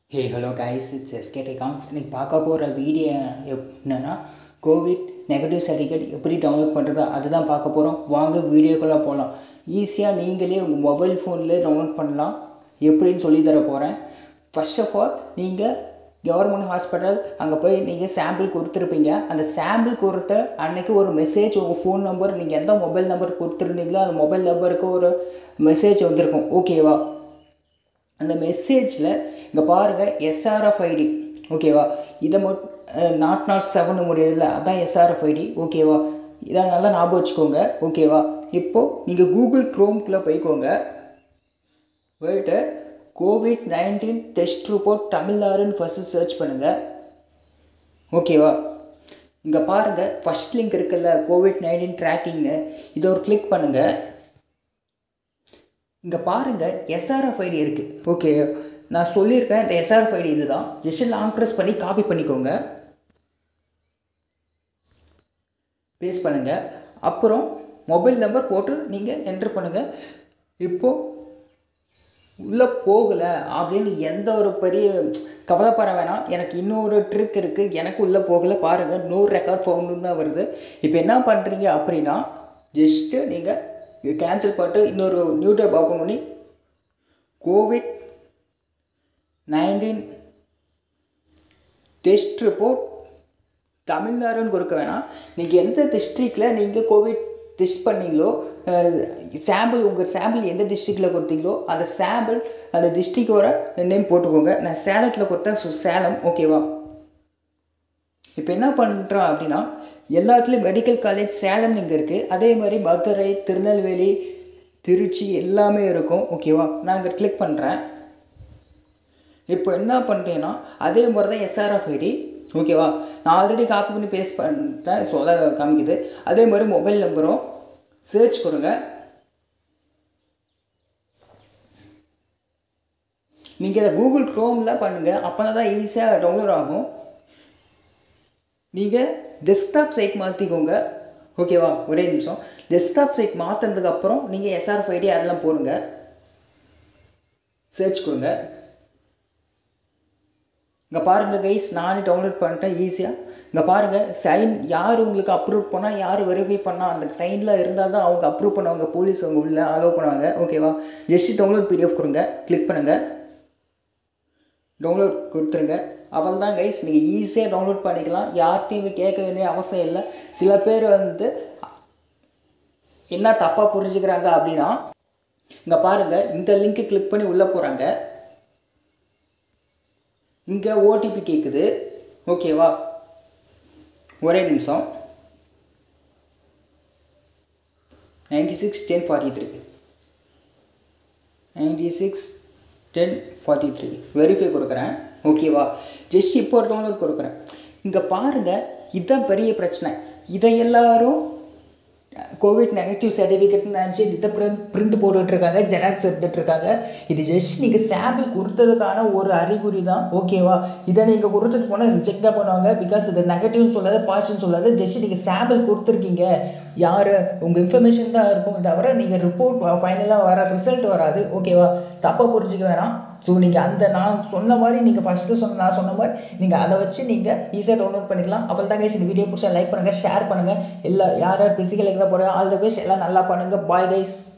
hey hello guys it's SK accounts இன்னைக்கு பார்க்க போகிற வீடியோ என்னென்னா கோவிட் நெகட்டிவ் சர்டிஃபிகேட் எப்படி டவுன்லோட் பண்ணுறது அதுதான் பார்க்க போகிறோம் வாங்க வீடியோக்குள்ளே போகலாம் ஈஸியாக நீங்களே உங்கள் மொபைல் ஃபோன்லேயே டவுன்லோட் பண்ணலாம் எப்படின்னு சொல்லி தர போகிறேன் ஃபர்ஸ்ட் ஆஃப் ஆல் நீங்கள் கவர்மெண்ட் ஹாஸ்பிட்டல் அங்கே போய் நீங்கள் சாம்பிள் கொடுத்துருப்பீங்க அந்த சாம்பிள் கொடுத்த அன்னைக்கு ஒரு மெசேஜ் உங்கள் ஃபோன் நம்பர் நீங்கள் எந்த மொபைல் நம்பர் கொடுத்துருந்தீங்களோ அந்த மொபைல் நம்பருக்கு ஒரு மெசேஜ் வந்திருக்கும் ஓகேவா அந்த மெசேஜில் இங்கே பாருங்கள் எஸ்ஆர்எஃப் ஐடி ஓகேவா இதை மட் நாட் நாட் செவன் முடியாதுல்ல அதான் எஸ்ஆர்எஃப் ஐடி ஓகேவா இதை நல்லா ஞாபகம் வச்சுக்கோங்க ஓகேவா இப்போது நீங்கள் கூகுள் க்ரோம்குள்ளே போய்க்கோங்க போயிட்டு கோவிட் நைன்டீன் டெஸ்ட் ரிப்போர்ட் தமிழ்நாடுன்னு ஃபஸ்ட்டு சர்ச் பண்ணுங்கள் ஓகேவா இங்கே பாருங்கள் ஃபஸ்ட் லிங்க் இருக்குல்ல கோவிட் நைன்டீன் ட்ராக்கிங்னு இதை ஒரு கிளிக் பண்ணுங்கள் இங்கே பாருங்கள் எஸ்ஆர்எஃப் ஐடி இருக்குது ஓகே நான் சொல்லியிருக்கேன் இந்த எஸ்ஆர்எஃப் ஐடி இது தான் ஜஸ்ட் லாங் ப்ரெஸ் பண்ணி காப்பி பண்ணிக்கோங்க பேஸ்ட் பண்ணுங்கள் அப்புறம் மொபைல் நம்பர் போட்டு நீங்கள் என்ட்ரு பண்ணுங்கள் இப்போது உள்ளே போகலை அப்படின்னு எந்த ஒரு பெரிய கவலைப்பட வேணாம் எனக்கு இன்னொரு ட்ரிக் இருக்குது எனக்கு உள்ளே போகலை பாருங்கள் நூறு ரெக்கார்ட் ஃபவுண்டுன்னு தான் வருது இப்போ என்ன பண்ணுறீங்க அப்படின்னா ஜஸ்ட்டு நீங்கள் கேன்சல் பண்ணிட்டு இன்னொரு நியூ டேப் ஓப்பன் பண்ணி கோவிட் நைன்டீன் டெஸ்ட் ரிப்போர்ட் தமிழ்நாடுன்னு கொடுக்க வேணாம் நீங்கள் எந்த டிஸ்ட்ரிக்டில் நீங்கள் கோவிட் டெஸ்ட் பண்ணீங்களோ சாம்பிள் உங்கள் சாம்பிள் எந்த டிஸ்ட்ரிக்டில் கொடுத்தீங்களோ அந்த சாம்பிள் அந்த டிஸ்ட்ரிக்டோட நேம் போட்டுக்கோங்க நான் சேலத்தில் கொடுத்தேன் ஸோ சேலம் ஓகேவா இப்போ என்ன பண்ணுறோம் அப்படின்னா எல்லாத்துலேயும் மெடிக்கல் காலேஜ் சேலம் இங்கே இருக்குது அதே மாதிரி மதுரை திருநெல்வேலி திருச்சி எல்லாமே இருக்கும் ஓகேவா நான் இங்கே கிளிக் பண்ணுறேன் இப்போ என்ன பண்ணுறேன்னா அதே மாதிரி தான் எஸ்ஆர்எஃப் ஐடி ஓகேவா நான் ஆல்ரெடி காப்பி பண்ணி பேஸ்ட் பண்ணிட்டேன் ஸோ அதான் காமிக்குது அதே மாதிரி மொபைல் நம்பரும் சர்ச் கொடுங்க நீங்கள் இதை கூகுள் க்ரோமில் பண்ணுங்கள் அப்போ தான் ஈஸியாக டவுன்லோட் ஆகும் நீங்கள் டெஸ்க்டாப் சைட் மாற்றிக்கோங்க ஓகேவா ஒரே நிமிஷம் டெஸ்க்டாப் சைட் மாற்றினதுக்கப்புறம் நீங்கள் எஸ்ஆர்எஃப் ஐடி அதெல்லாம் போடுங்க சர்ச் கொடுங்க இங்கே பாருங்கள் கைஸ் நானே டவுன்லோட் பண்ணிட்டேன் ஈஸியாக இங்கே பாருங்கள் சைன் யார் உங்களுக்கு அப்ரூவ் பண்ணால் யார் வெரிஃபை பண்ணால் அந்த சைனில் இருந்தால் தான் அவங்க அப்ரூவ் பண்ணுவாங்க போலீஸ் அவங்க உள்ள அலோவ் பண்ணுவாங்க ஓகேவா ஜஸ்ட் டவுன்லோட் பிடிஎஃப் கொடுங்க கிளிக் பண்ணுங்கள் டவுன்லோட் கொடுத்துருங்க அவள் தான் கைஸ் நீங்கள் ஈஸியாக டவுன்லோட் பண்ணிக்கலாம் யார்கிட்டையுமே கேட்க வேண்டிய அவசியம் இல்லை சில பேர் வந்து என்ன தப்பாக புரிஞ்சுக்கிறாங்க அப்படின்னா இங்கே பாருங்கள் இந்த லிங்க்கு கிளிக் பண்ணி உள்ளே போகிறாங்க இங்கே ஓடிபி கேட்குது ஓகேவா ஒரே நிமிஷம் ninety six ten forty three ninety six ten forty three verify கொடுக்குறேன் ஓகேவா ஜஸ்ட் இப்போ ஒரு டவுன்லோட் கொடுக்குறேன் இங்கே பாருங்கள் இதுதான் பெரிய பிரச்சனை இதை எல்லாரும் கோவிட் நெகட்டிவ் சர்டிஃபிகேட்னு நினச்சி இதை பிரிண்ட் பிரிண்ட் போட்டுட்ருக்காங்க ஜெராக்ஸ் எடுத்துகிட்ருக்காங்க இது ஜஸ்ட் நீங்கள் சாம்பிள் கொடுத்ததுக்கான ஒரு அறிகுறி தான் ஓகேவா இதை நீங்கள் கொடுத்துட்டு போனால் ரிஜெக்டாக பண்ணுவாங்க பிகாஸ் இது நெகட்டிவ்னு சொல்லாது பாசிட்டிவ் சொல்லாது ஜஸ்ட் நீங்கள் சாம்பிள் கொடுத்துருக்கீங்க யார் உங்கள் இன்ஃபர்மேஷன் தான் இருக்கும் தவிர நீங்கள் ரிப்போர்ட் ஃபைனலாக வர ரிசல்ட் வராது ஓகேவா தப்பாக புரிஞ்சிக்க வேணாம் ஸோ நீங்கள் அந்த நான் சொன்ன மாதிரி நீங்கள் ஃபஸ்ட்டு சொன்ன நான் சொன்ன மாதிரி நீங்கள் அதை வச்சு நீங்கள் ஈஸியாக டவுன்லோட் பண்ணிக்கலாம் அவள் தான் கைஸ் இந்த வீடியோ பிடிச்சா லைக் பண்ணுங்கள் ஷேர் பண்ணுங்கள் எல்லா யார் யார் ஃபிசிக்கல் எக்ஸாம் போகிறோம் ஆல் த பெஸ்ட் எல்லாம் நல்லா பண்ணுங்கள் பாய் கைஸ்